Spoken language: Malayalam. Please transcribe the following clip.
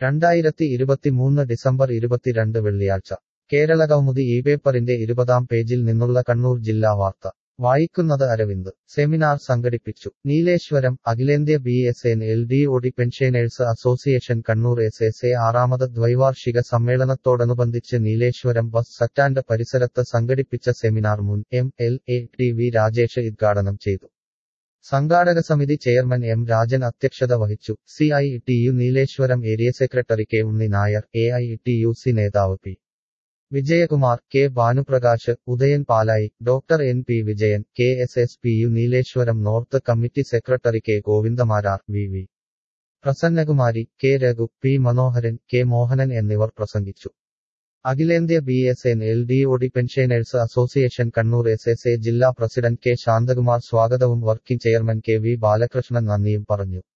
രണ്ടായിരത്തി ഇരുപത്തിമൂന്ന് ഡിസംബർ ഇരുപത്തിരണ്ട് വെള്ളിയാഴ്ച കേരളകൗമുദി ഈ പേപ്പറിന്റെ ഇരുപതാം പേജിൽ നിന്നുള്ള കണ്ണൂർ ജില്ലാ വാർത്ത വായിക്കുന്നത് അരവിന്ദ് സെമിനാർ സംഘടിപ്പിച്ചു നീലേശ്വരം അഖിലേന്ത്യ B S N L D O D pensioners association Kannur S S A ആറാമത് ദ്വൈവാർഷിക സമ്മേളനത്തോടനുബന്ധിച്ച് നീലേശ്വരം ബസ് സ്റ്റാൻഡ് പരിസരത്ത് സംഘടിപ്പിച്ച സെമിനാർ മുൻ M L A T V Rajesh ഉദ്ഘാടനം ചെയ്തു സംഘാടക സമിതി ചെയർമാൻ എം രാജൻ അധ്യക്ഷത വഹിച്ചു C I T U Nileshwaram area secretary K Unni Nair A I T U C നേതാവ് P Vijayakumar K Bhanuprakash Udayan Palayi doctor N P Vijayan K S S P U Nileshwaram north committee secretary K Govindamarar V V Prasannakumari K Raghu P Manoharan K Mohanan എന്നിവർ പ്രസംഗിച്ചു അഖിലേന്ത്യ B S N L D O D pensioners association Kannur S S A ജില്ലാ പ്രസിഡന്റ് കെ ശാന്തകുമാർ സ്വാഗതവും working chairman K V Balakrishnan നന്ദിയും പറഞ്ഞു